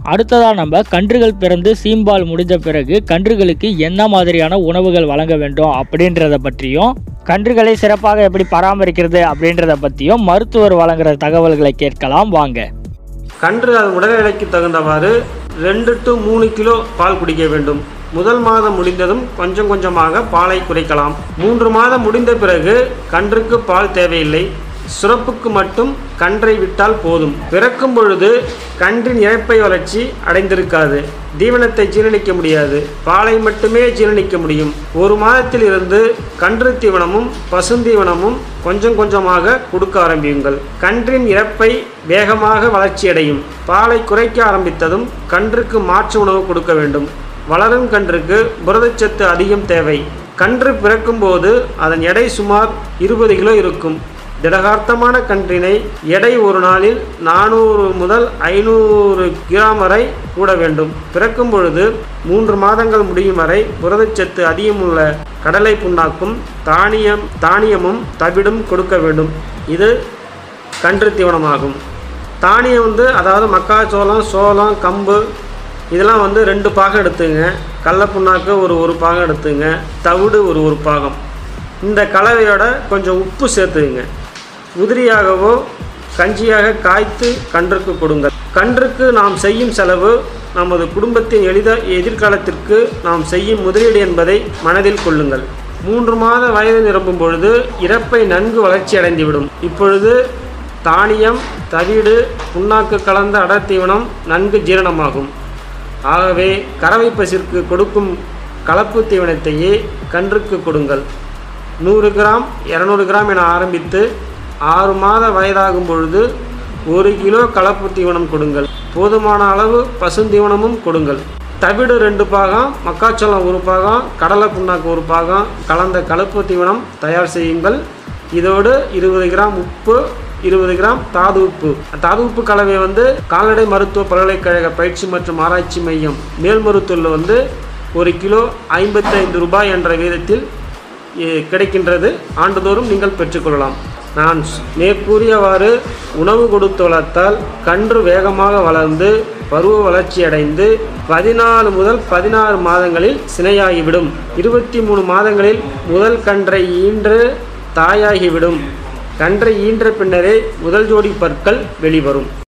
அடுத்ததாக நம்ம கன்றுகள் பிறந்து சீம்பால் முடிஞ்ச பிறகு கன்றுகளுக்கு என்ன மாதிரியான உணவுகள் வழங்க வேண்டும் அப்படின்றத பற்றியும் கன்றுகளை சிறப்பாக எப்படி பராமரிக்கிறது அப்படின்றத பற்றியும் மருத்துவர் வழங்குற தகவல்களை கேட்கலாம் வாங்க கன்று அது உடல் எடைக்கு தகுந்தவாறு ரெண்டு டு மூணு கிலோ பால் குடிக்க வேண்டும் முதல் மாதம் முடிந்ததும் கொஞ்சம் கொஞ்சமாக பாலை குறைக்கலாம் மூன்று மாதம் முடிந்த பிறகு கன்றுக்கு பால் தேவையில்லை சுரப்புக்கு மட்டும் கன்றை விட்டால் போதும் பிறக்கும் பொழுது கன்றின் இறப்பை வளர்ச்சி அடைந்திருக்காது தீவனத்தை ஜீரணிக்க முடியாது பாலை மட்டுமே ஜீரணிக்க முடியும் ஒரு மாதத்தில் இருந்து கன்று தீவனமும் பசுந்தீவனமும் கொஞ்சம் கொஞ்சமாக கொடுக்க ஆரம்பியுங்கள் கன்றின் இறப்பை வேகமாக வளர்ச்சியடையும் பாலை குறைக்க ஆரம்பித்ததும் கன்றுக்கு மாற்று உணவு கொடுக்க வேண்டும் வளரும் கன்றுக்கு புரதச்சத்து அதிகம் தேவை கன்று பிறக்கும்போது அதன் எடை சுமார் இருபது கிலோ இருக்கும் திடகார்த்தமான கன்றினை எடை ஒரு நாளில் நானூறு முதல் ஐநூறு கிராம் வரை கூட வேண்டும் பிறக்கும் பொழுது மூன்று மாதங்கள் முடியும் வரை புரதச்சத்து அதிகமுள்ள கடலை புண்ணாக்கும் தானியம் தானியமும் தவிடும் கொடுக்க வேண்டும் இது கன்று தீவனமாகும் தானியம் வந்து அதாவது மக்காச்சோளம் சோளம் கம்பு இதெல்லாம் வந்து ரெண்டு பாகம் எடுத்துங்க கடல புண்ணாக்கு ஒரு ஒரு பாகம் எடுத்துங்க தவிடு ஒரு ஒரு பாகம் இந்த கலவையோட கொஞ்சம் உப்பு சேர்த்துங்க உதிரியாகவோ கஞ்சியாக காய்த்து கன்றுக்கு கொடுங்கள் கன்றுக்கு நாம் செய்யும் செலவு நமது குடும்பத்தின் எளித எதிர்காலத்திற்கு நாம் செய்யும் முதலீடு என்பதை மனதில் கொள்ளுங்கள் மூன்று மாத வயது நிரம்பும் பொழுது இறப்பை நன்கு வளர்ச்சி அடைந்துவிடும் இப்பொழுது தானியம் தவிடு புண்ணாக்கு கலந்த அடர் தீவனம் நன்கு ஜீரணமாகும் ஆகவே கறவை பசிற்கு கொடுக்கும் கலப்பு தீவனத்தையே கன்றுக்கு கொடுங்கள் நூறு கிராம் இரநூறு கிராம் என ஆரம்பித்து ஆறு மாத வயதாகும் பொழுது ஒரு கிலோ கலப்பு தீவனம் கொடுங்கள் போதுமான அளவு பசுந்தீவனமும் கொடுங்கள் தவிடு ரெண்டு பாகம் மக்காச்சோளம் ஒரு பாகம் கடலை புண்ணாக்கு ஒரு பாகம் கலந்த கலப்பு தீவனம் தயார் செய்யுங்கள் இதோடு இருபது கிராம் உப்பு இருபது கிராம் தாது உப்பு தாது உப்பு கலவை வந்து கால்நடை மருத்துவ பல்கலைக்கழக பயிற்சி மற்றும் ஆராய்ச்சி மையம் மேல்மருத்தூரில் வந்து ஒரு கிலோ ஐம்பத்தைந்து ரூபாய் என்ற வீதத்தில் இ- கிடைக்கின்றது ஆண்டுதோறும் நீங்கள் பெற்றுக்கொள்ளலாம் நான் ஸ்- மேற்கூறியவாறு உணவு கொடுத்து வளர்த்தால் கன்று வேகமாக வளர்ந்து பருவ வளர்ச்சியடைந்து பதினாலு முதல் பதினாறு மாதங்களில் சினையாகிவிடும் இருபத்தி மூணு மாதங்களில் முதல் கன்றை ஈன்று தாயாகிவிடும் கன்றை ஈன்ற பின்னரே முதல் ஜோடி பற்கள் வெளிவரும்